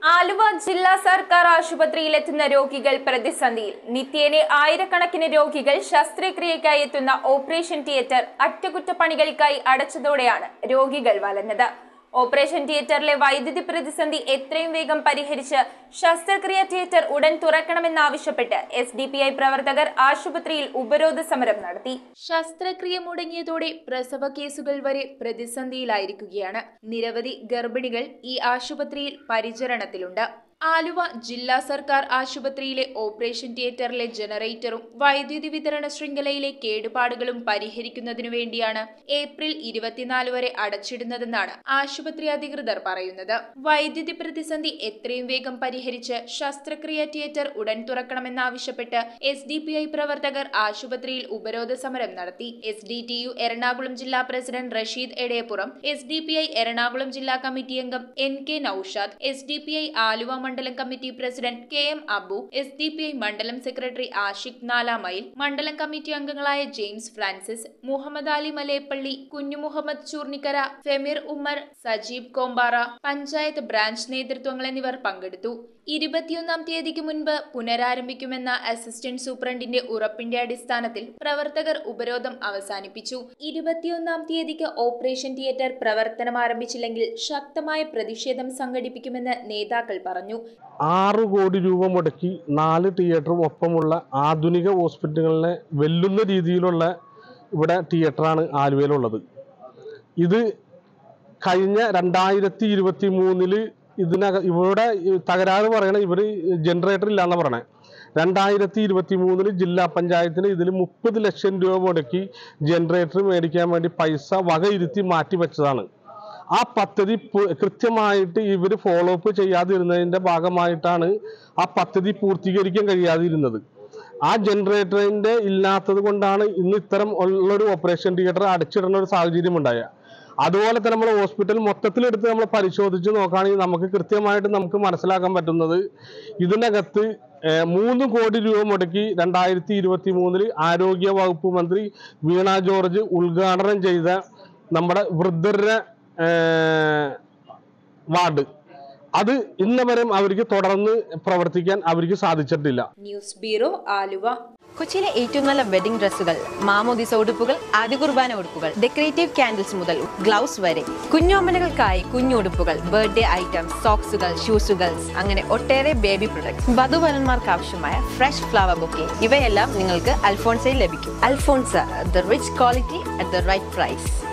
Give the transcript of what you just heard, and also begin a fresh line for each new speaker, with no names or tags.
ആലുവ ജില്ലാ സർക്കാർ ആശുപത്രിയിലെത്തുന്ന രോഗികൾ പ്രതിസന്ധിയിൽ നിത്യേന ആയിരക്കണക്കിന് രോഗികൾ ശസ്ത്രക്രിയയ്ക്കായി എത്തുന്ന ഓപ്പറേഷൻ തിയേറ്റർ അറ്റകുറ്റപ്പണികൾക്കായി അടച്ചതോടെയാണ് രോഗികൾ വലഞ്ഞത് ഓപ്പറേഷൻ തിയേറ്ററിലെ വൈദ്യുതി പ്രതിസന്ധി എത്രയും വേഗം പരിഹരിച്ച് ശസ്ത്രക്രിയ തിയേറ്റർ ഉടൻ തുറക്കണമെന്നാവശ്യപ്പെട്ട് എസ് ഡി പി ഐ പ്രവർത്തകർ ആശുപത്രിയിൽ ഉപരോധ സമരം നടത്തി ശസ്ത്രക്രിയ മുടങ്ങിയതോടെ പ്രസവ കേസുകൾ വരെ പ്രതിസന്ധിയിലായിരിക്കുകയാണ് നിരവധി ഗർഭിണികൾ ഈ ആശുപത്രിയിൽ പരിചരണത്തിലുണ്ട് ആലുവ ജില്ലാ സർക്കാർ ആശുപത്രിയിലെ ഓപ്പറേഷൻ തിയേറ്ററിലെ ജനറേറ്ററും വൈദ്യുതി വിതരണ ശൃംഖലയിലെ കേടുപാടുകളും പരിഹരിക്കുന്നതിനു വേണ്ടിയാണ് ഏപ്രിൽ ഇരുപത്തിനാല് വരെ അടച്ചിടുന്നതെന്നാണ് ആശുപത്രി അധികൃതർ പറയുന്നത് വൈദ്യുതി പ്രതിസന്ധി എത്രയും വേഗം പരിഹരിച്ച് ശസ്ത്രക്രിയ തിയേറ്റർ ഉടൻ തുറക്കണമെന്നാവശ്യപ്പെട്ട് എസ് ഡി പി ഐ പ്രവർത്തകർ ആശുപത്രിയിൽ ഉപരോധ സമരം നടത്തി S D T U Ernakulam ജില്ലാ president Rasheed Edayappuram S D P I Ernakulam ജില്ലാ കമ്മിറ്റി അംഗം N K Naushad S D P I Aluva മണ്ഡലം committee president K M Abu S D P I മണ്ഡലം സെക്രട്ടറി ആഷിഖ് നാലാമൈൽ മണ്ഡലം കമ്മിറ്റി അംഗങ്ങളായ James Francis Muhammad Ali Malepally Kunju Muhammad Choornikkara Femir Ummer Sajeeb Kompara panchayat branch നേതൃത്വങ്ങൾ എന്നിവർ പങ്കെടുത്തു ഇരുപത്തിയൊന്നാം തീയതിക്ക് മുൻപ് പുനരാരംഭിക്കുമെന്ന അസിസ്റ്റന്റ് സൂപ്രണ്ടിന്റെ ഉറപ്പിന്റെ അടിസ്ഥാനത്തിൽ പ്രവർത്തകർ ഉപരോധം അവസാനിപ്പിച്ചു ഇരുപത്തിയൊന്നാം തീയതിക്ക് ഓപ്പറേഷൻ തിയേറ്റർ പ്രവർത്തനം ആരംഭിച്ചില്ലെങ്കിൽ ശക്തമായ പ്രതിഷേധം സംഘടിപ്പിക്കുമെന്ന് നേതാക്കൾ പറഞ്ഞു
ആറ് കോടി രൂപ മുടക്കി നാല് തിയേറ്ററും ഒപ്പമുള്ള ആധുനിക ഹോസ്പിറ്റലുകളിനെ വെല്ലുന്ന രീതിയിലുള്ള ഇവിടെ തിയേറ്ററാണ് ആലുവയിലുള്ളത് ഇത് കഴിഞ്ഞ രണ്ടായിരത്തി ഇരുപത്തി മൂന്നില് ഇതിനക ഇവിടെ ഈ തകരാറ് പറയണ ഇവർ ജനറേറ്റർ ഇല്ലാന്ന് പറയണേ രണ്ടായിരത്തി ഇരുപത്തി മൂന്നില് ജില്ലാ പഞ്ചായത്തിന് ഇതിൽ മുപ്പത് ലക്ഷം രൂപ മുടക്കി ജനറേറ്റർ മേടിക്കാൻ വേണ്ടി പൈസ വകയിരുത്തി മാറ്റി വെച്ചതാണ് ആ പദ്ധതി പു- കൃത്യമായിട്ട് ഇവർ ഫോളോ അപ്പ് ചെയ്യാതിരുന്നതിന്റെ ഭാഗമായിട്ടാണ് ആ പദ്ധതി പൂർത്തീകരിക്കാൻ കഴിയാതിരുന്നത് ആ ജനറേറ്ററിന്റെ ഇല്ലാത്തത് കൊണ്ടാണ് ഇന്ന് ഇത്തരം ഉള്ളൊരു ഓപ്പറേഷൻ തിയേറ്റർ അടച്ചിടുന്ന ഒരു സാഹചര്യം ഉണ്ടായ അതുപോലെ തന്നെ നമ്മൾ ഹോസ്പിറ്റൽ മൊത്തത്തിലെടുത്ത് നമ്മൾ പരിശോധിച്ച് നോക്കുകയാണെങ്കിൽ നമുക്ക് കൃത്യമായിട്ട് നമുക്ക് മനസ്സിലാക്കാൻ പറ്റുന്നത് ഇതിനകത്ത് ഏഹ്, മൂന്ന് കോടി രൂപ മുടക്കി രണ്ടായിരത്തി ഇരുപത്തി മൂന്നില് ആരോഗ്യ വകുപ്പ് മന്ത്രി വീണ ജോർജ് ഉദ്ഘാടനം ചെയ്ത നമ്മുടെ വൃദ്ധരുടെ ഏഹ്, വാർഡ് അത് ഇന്ന് വരെ അവർക്ക് തുടർന്ന് പ്രവർത്തിക്കാൻ അവർക്ക് സാധിച്ചിട്ടില്ല
ന്യൂസ് ബ്യൂറോ ആലുവ
കൊച്ചിയിലെ ഏറ്റവും നല്ല വെഡിംഗ് ഡ്രസ്സുകൾ മാമോദിസ ഉടുപ്പുകൾ ആദ്യ കുർബാന ഉടുപ്പുകൾ ഡെക്കറേറ്റീവ് കാൻഡിൽസ് മുതൽ ഗ്ലൗസ് വരെ കുഞ്ഞോമനകൾക്കായി കുഞ്ഞുടുപ്പുകൾ ബർത്ത്ഡേ ഐറ്റംസ് സോക്സുകൾ ഷൂസുകൾ അങ്ങനെ ഒട്ടേറെ ബേബി പ്രൊഡക്ട്സ് വധുവരന്മാർക്ക് ആവശ്യമായ ഫ്രഷ് ഫ്ലവർ ബൊക്കെ ഇവയെല്ലാം നിങ്ങൾക്ക് അൽഫോൺസയിൽ ലഭിക്കും Alphonsa the rich quality at the right price